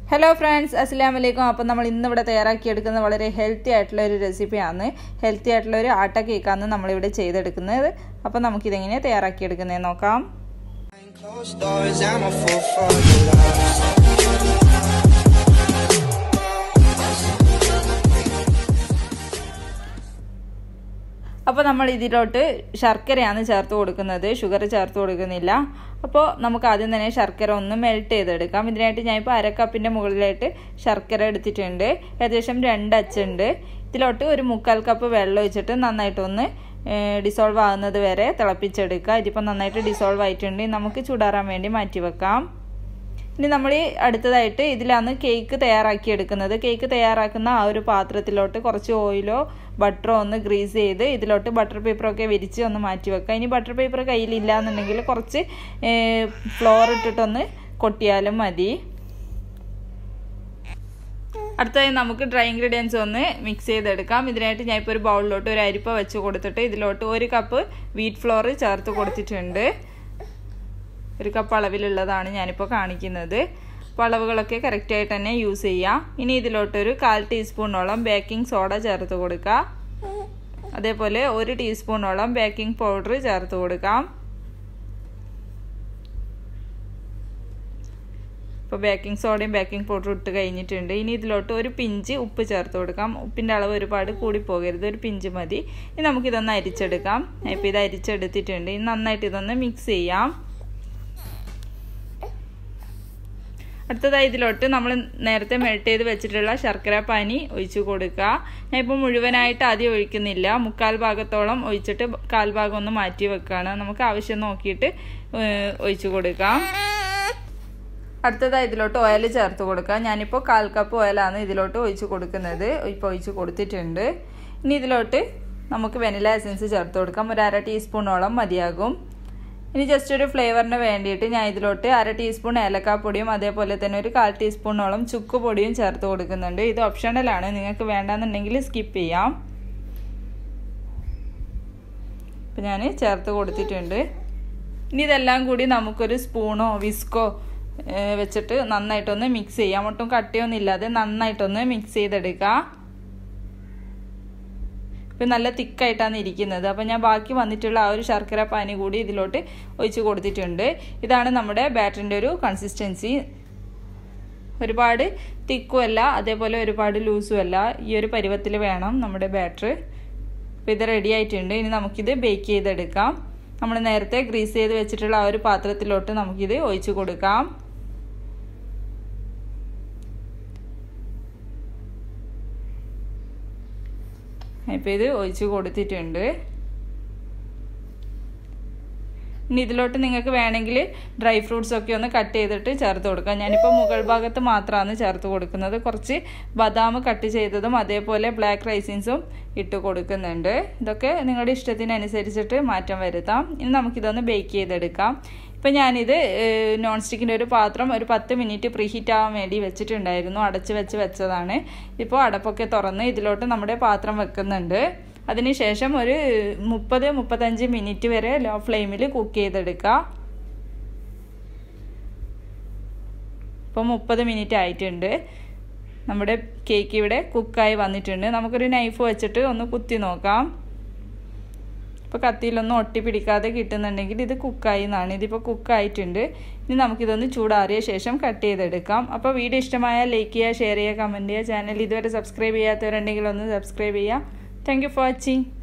Hello friends അസ്സാം വലൈക്കും അപ്പം നമ്മൾ ഇന്നിവിടെ തയ്യാറാക്കിയെടുക്കുന്നത് വളരെ ഹെൽത്തി ആയിട്ടുള്ള ഒരു റെസിപ്പിയാണ് ഹെൽത്തി ആയിട്ടുള്ള ഒരു ആട്ട കേക്കാണ് നമ്മളിവിടെ ചെയ്തെടുക്കുന്നത് അപ്പം നമുക്കിതെങ്ങനെയാണ് തയ്യാറാക്കിയെടുക്കുന്നത് നോക്കാം Closed doors, I'm a fool for your love. അപ്പോൾ നമ്മൾ ഇതിലോട്ട് ശർക്കരയാണ് ചേർത്ത് കൊടുക്കുന്നത് ഷുഗർ ചേർത്ത് കൊടുക്കുന്നില്ല അപ്പോൾ നമുക്ക് ആദ്യം തന്നെ ശർക്കര ഒന്ന് മെൽറ്റ് ചെയ്തെടുക്കാം ഇതിനായിട്ട് ഞാനിപ്പോൾ അരക്കപ്പിൻ്റെ മുകളിലായിട്ട് ശർക്കര എടുത്തിട്ടുണ്ട് ഏകദേശം രണ്ട് അച്ചുണ്ട് ഇതിലോട്ട് ഒരു മുക്കാൽ കപ്പ് വെള്ളം ഒഴിച്ചിട്ട് നന്നായിട്ടൊന്ന് ഡിസോൾവ് ആകുന്നത് വരെ തിളപ്പിച്ചെടുക്കുക ഇതിപ്പോൾ നന്നായിട്ട് ഡിസോൾവ് ആയിട്ടുണ്ട് നമുക്ക് ചൂടാറാൻ വേണ്ടി മാറ്റി വെക്കാം ഇനി നമ്മൾ അടുത്തതായിട്ട് ഇതിലാണ് കേക്ക് തയ്യാറാക്കി എടുക്കുന്നത് കേക്ക് തയ്യാറാക്കുന്ന ആ ഒരു പാത്രത്തിലോട്ട് കുറച്ച് ഓയിലോ ബട്ടറോ ഒന്ന് ഗ്രീസ് ചെയ്ത് ഇതിലോട്ട് ബട്ടർ പേപ്പറൊക്കെ വിരിച്ച് ഒന്ന് മാറ്റി വെക്കുക ഇനി ബട്ടർ പേപ്പർ കയ്യിലില്ല എന്നുണ്ടെങ്കിൽ കുറച്ച് ഫ്ലോർ ഇട്ടിട്ടൊന്ന് കൊട്ടിയാലും മതി അടുത്തതായി നമുക്ക് ഡ്രൈ ഇൻഗ്രീഡിയൻസ് ഒന്ന് മിക്സ് ചെയ്തെടുക്കാം ഇതിനായിട്ട് ഞാൻ ഇപ്പോൾ ഒരു ബൗളിലോട്ട് ഒരു അരിപ്പ വെച്ച് കൊടുത്തിട്ട് ഇതിലോട്ട് ഒരു കപ്പ് വീറ്റ് ഫ്ലോർ ചേർത്ത് കൊടുത്തിട്ടുണ്ട് ഒരു കപ്പ് അളവിലുള്ളതാണ് ഞാനിപ്പോൾ കാണിക്കുന്നത് അപ്പോൾ അളവുകളൊക്കെ കറക്റ്റായിട്ട് തന്നെ യൂസ് ചെയ്യാം ഇനി ഇതിലോട്ടൊരു കാൽ ടീസ്പൂണോളം ബേക്കിംഗ് സോഡ ചേർത്ത് കൊടുക്കുക അതേപോലെ ഒരു ടീസ്പൂണോളം ബേക്കിംഗ് പൗഡർ ചേർത്ത് കൊടുക്കാം ഇപ്പോൾ ബേക്കിംഗ് സോഡയും ബേക്കിംഗ് പൗഡറും ഇട്ട് കഴിഞ്ഞിട്ടുണ്ട് ഇനി ഇതിലോട്ട് ഒരു പിഞ്ച് ഉപ്പ് ചേർത്ത് കൊടുക്കാം ഉപ്പിൻ്റെ അളവ് ഒരുപാട് കൂടി പോകരുത് ഒരു പിഞ്ച് മതി ഇനി നമുക്കിതൊന്ന് അരിച്ചെടുക്കാം ഇപ്പോൾ ഇത് അരിച്ചെടുത്തിട്ടുണ്ട് ഇനി നന്നായിട്ട് ഇതൊന്ന് മിക്സ് ചെയ്യാം അടുത്തതായി ഇതിലോട്ട് നമ്മൾ നേരത്തെ മെൽറ്റ് ചെയ്ത് വെച്ചിട്ടുള്ള ശർക്കര പാനി ഒഴിച്ചു കൊടുക്കുക ഞാൻ ഇപ്പോൾ മുഴുവനായിട്ട് ആദ്യം ഒഴിക്കുന്നില്ല മുക്കാൽ ഭാഗത്തോളം ഒഴിച്ചിട്ട് കാൽ ഭാഗം ഒന്ന് മാറ്റി വെക്കുകയാണ് നമുക്ക് ആവശ്യം നോക്കിയിട്ട് ഒഴിച്ചു കൊടുക്കാം അടുത്തതായി ഇതിലോട്ട് ഓയിൽ ചേർത്ത് കൊടുക്കുക ഞാനിപ്പോൾ കാൽ കപ്പ് ഓയിലാണ് ഇതിലോട്ട് ഒഴിച്ച് കൊടുക്കുന്നത് ഇപ്പോൾ ഒഴിച്ച് കൊടുത്തിട്ടുണ്ട് ഇനി ഇതിലോട്ട് നമുക്ക് വെനില എസൻസ് ചേർത്ത് കൊടുക്കാം ഒരു അര ടീസ്പൂണോളം മതിയാകും ഇനി ജസ്റ്റ് ഒരു ഫ്ലേവറിന് വേണ്ടിയിട്ട് ഞാൻ ഇതിലോട്ട് അര ടീസ്പൂൺ ഏലക്കാപ്പൊടിയും അതേപോലെ തന്നെ ഒരു കാൽ ടീസ്പൂണോളം ചുക്ക് പൊടിയും ചേർത്ത് കൊടുക്കുന്നുണ്ട് ഇത് ഓപ്ഷണലാണ് നിങ്ങൾക്ക് വേണ്ടാന്നുണ്ടെങ്കിൽ സ്കിപ്പ് ചെയ്യാം ഇപ്പം ഞാൻ ചേർത്ത് കൊടുത്തിട്ടുണ്ട് ഇനി ഇതെല്ലാം കൂടി നമുക്കൊരു സ്പൂണോ വിസ്കോ വെച്ചിട്ട് നന്നായിട്ടൊന്ന് മിക്സ് ചെയ്യാം ഒട്ടും കട്ടിയൊന്നും ഇല്ലാതെ നന്നായിട്ടൊന്ന് മിക്സ് ചെയ്തെടുക്കുക ഇപ്പം നല്ല തിക്കായിട്ടാണ് ഇരിക്കുന്നത് അപ്പം ഞാൻ ബാക്കി വന്നിട്ടുള്ള ആ ഒരു ശർക്കര പാനി കൂടി ഇതിലോട്ട് ഒഴിച്ച് കൊടുത്തിട്ടുണ്ട് ഇതാണ് നമ്മുടെ ബാറ്ററിൻ്റെ ഒരു കൺസിസ്റ്റൻസി ഒരുപാട് തിക്കും അല്ല അതേപോലെ ഒരുപാട് ലൂസും അല്ല ഈ ഒരു പരുവത്തിൽ വേണം നമ്മുടെ ബാറ്റർ അപ്പോൾ ഇത് റെഡി ആയിട്ടുണ്ട് ഇനി നമുക്കിത് ബേക്ക് ചെയ്തെടുക്കാം നമ്മൾ നേരത്തെ ഗ്രീസ് ചെയ്ത് വെച്ചിട്ടുള്ള ആ ഒരു പാത്രത്തിലോട്ട് നമുക്കിത് ഒഴിച്ച് കൊടുക്കാം ഇപ്പോൾ ഇത് ഒഴിച്ച് കൊടുത്തിട്ടുണ്ട് ഇനി ഇതിലോട്ട് നിങ്ങൾക്ക് വേണമെങ്കിൽ ഡ്രൈ ഫ്രൂട്ട്സ് ഒക്കെ ഒന്ന് കട്ട് ചെയ്തിട്ട് ചേർത്ത് കൊടുക്കാം ഞാനിപ്പോൾ മുകൾ ഭാഗത്ത് മാത്രമാണ് ചേർത്ത് കൊടുക്കുന്നത് കുറച്ച് ബദാം കട്ട് ചെയ്തതും അതേപോലെ ബ്ലാക്ക് റൈസിൻസും ഇട്ട് കൊടുക്കുന്നുണ്ട് ഇതൊക്കെ നിങ്ങളുടെ ഇഷ്ടത്തിനനുസരിച്ചിട്ട് മാറ്റം വരുത്താം ഇനി നമുക്കിതൊന്ന് ബേക്ക് ചെയ്തെടുക്കാം ഇപ്പം ഞാനിത് നോൺ സ്റ്റിക്കിൻ്റെ ഒരു പാത്രം ഒരു പത്ത് മിനിറ്റ് പ്രീ ഹീറ്റ് ആവാൻ വേണ്ടി വെച്ചിട്ടുണ്ടായിരുന്നു അടച്ച് വെച്ച് വെച്ചതാണ് ഇപ്പോൾ അടപ്പൊക്കെ തുറന്ന് ഇതിലോട്ട് നമ്മുടെ പാത്രം വെക്കുന്നുണ്ട് അതിനുശേഷം ഒരു മുപ്പത് മുപ്പത്തഞ്ച് മിനിറ്റ് വരെ ലോ ഫ്ലെയിമിൽ കുക്ക് ചെയ്തെടുക്കുക ഇപ്പോൾ മുപ്പത് മിനിറ്റ് ആയിട്ടുണ്ട് നമ്മുടെ കേക്ക് ഇവിടെ കുക്കായി വന്നിട്ടുണ്ട് നമുക്കൊരു നൈഫ് വെച്ചിട്ട് ഒന്ന് കുത്തി നോക്കാം ഇപ്പോൾ കത്തിയിലൊന്നും ഒട്ടി പിടിക്കാതെ കിട്ടുന്നുണ്ടെങ്കിൽ ഇത് കുക്കായി എന്നാണ് ഇതിപ്പോൾ കുക്കായിട്ടുണ്ട് ഇനി നമുക്കിതൊന്ന് ചൂടാറിയ ശേഷം കട്ട് ചെയ്തെടുക്കാം അപ്പോൾ വീഡിയോ ഇഷ്ടമായാൽ ലൈക്ക് ചെയ്യുക ഷെയർ ചെയ്യുക കമൻറ്റ് ചെയ്യുക ചാനൽ ഇതുവരെ സബ്സ്ക്രൈബ് ചെയ്യാത്തവരുണ്ടെങ്കിൽ ഒന്ന് സബ്സ്ക്രൈബ് ചെയ്യുക താങ്ക് യു ഫോർ വാച്ചിങ്